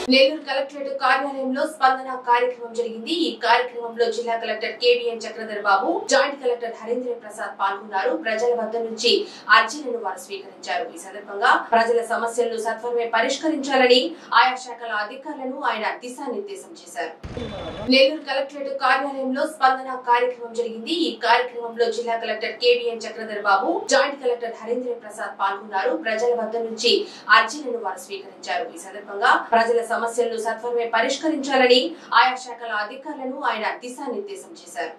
Nellore collectorate కార్యాలయంలో స్పందన కార్యక్రమం జరిగింది ఈ కార్యక్రమంలో జిల్లా collector K V N Chakradhar Babu joint collector Harindra Prasad పాల్గొన్నారు ప్రజల వద్ద నుంచి అర్జీలను వారు స్వీకరించారు ఈ సందర్భంగా ప్రజల సమస్యలను సత్వరమే పరిష్కరించాలని ఆయా శాఖల అధికారులను ఆయన దిశానిర్దేశం చేశారు నెల్లూరు కలెక్టరేట్ కార్యాలయంలో స్పందన కార్యక్రమం జరిగింది ఈ కార్యక్రమంలో జిల్లా collector K V N Chakradhar Babu joint collector Harindra Prasad పాల్గొన్నారు ప్రజల వద్ద నుంచి అర్జీలను వారు స్వీకరించారు ఈ సందర్భంగా ప్రజల సమస్యలను సత్వరమే పరిష్కరించాలని ఆయా శాఖల అధికారులను ఆయన దిశానిర్దేశం చేశారు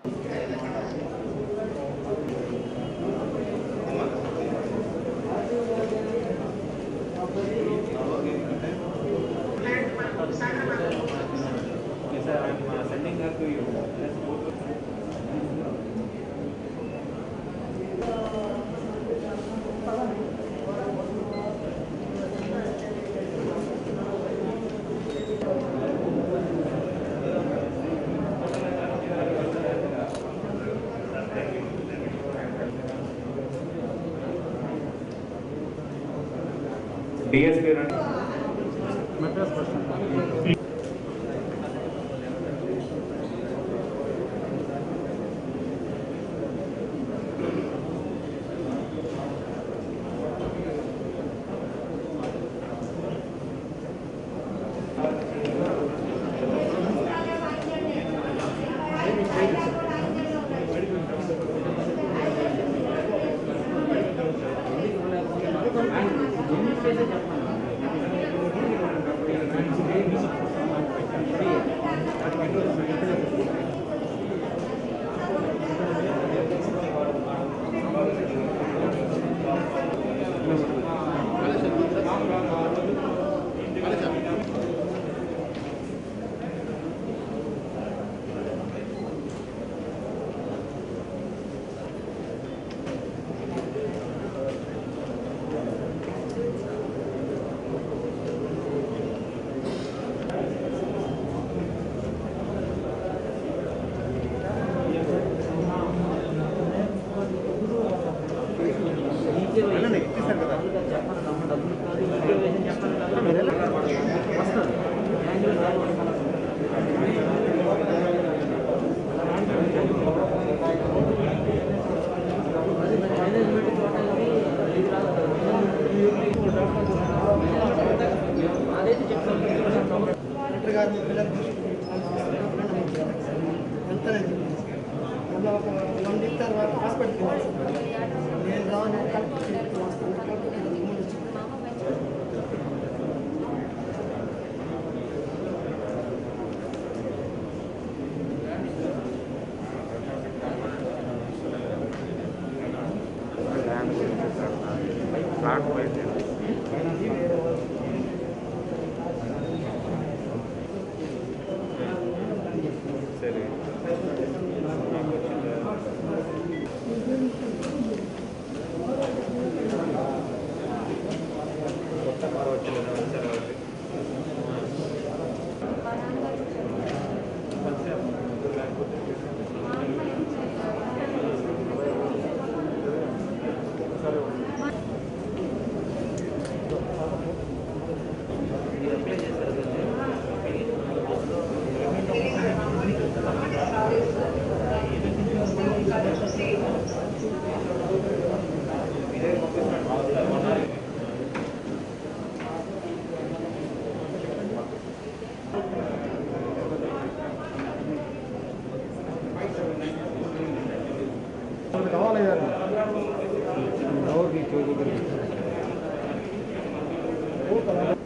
Yes, sir, I'm uh, sending her to you. Let's go to DSP రండి. కలెక్టర్ గారిని పిల్లలు వెళ్తానండి మళ్ళీ ఒక వన్ వీక్ తర్వాత హాస్పిటల్కి వెళ్ళాలి నేను రాను కలెక్టర్ సీట్కి వస్తాను కలెక్టర్ ముందు వచ్చి ఫ్లాట్ వైజ్ సరే నాకు వచ్చిందా కొత్త కార్ వచ్చిందా సరే ఓకే కావాలి